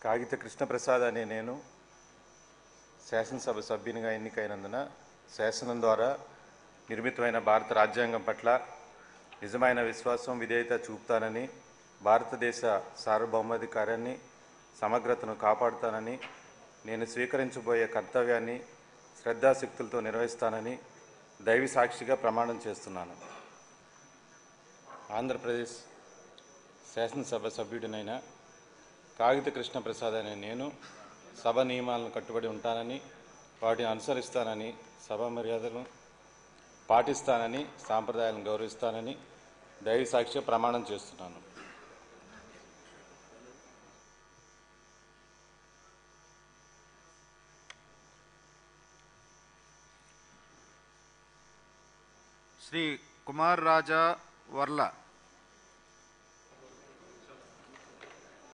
కాగిత కృష్ణప్రసాద్ అనే నేను శాసనసభ సభ్యునిగా ఎన్నికైనందున శాసనం ద్వారా నిర్మితమైన భారత రాజ్యాంగం పట్ల నిజమైన విశ్వాసం విధేయత చూపుతానని భారతదేశ సార్వభౌమాధికారాన్ని సమగ్రతను కాపాడుతానని నేను స్వీకరించబోయే కర్తవ్యాన్ని శ్రద్ధాశక్తులతో నిర్వహిస్తానని దైవ సాక్షిగా ప్రమాణం చేస్తున్నాను ఆంధ్రప్రదేశ్ శాసనసభ సభ్యుడినైన కాగిత కృష్ణప్రసాద్ అనే నేను సభ నియమాలను కట్టుబడి ఉంటానని వాటిని అనుసరిస్తానని సభ మర్యాదలను పాటిస్తానని సాంప్రదాయాలను గౌరవిస్తానని దైవ సాక్షి ప్రమాణం చేస్తున్నాను శ్రీ కుమార్ రాజా వర్ల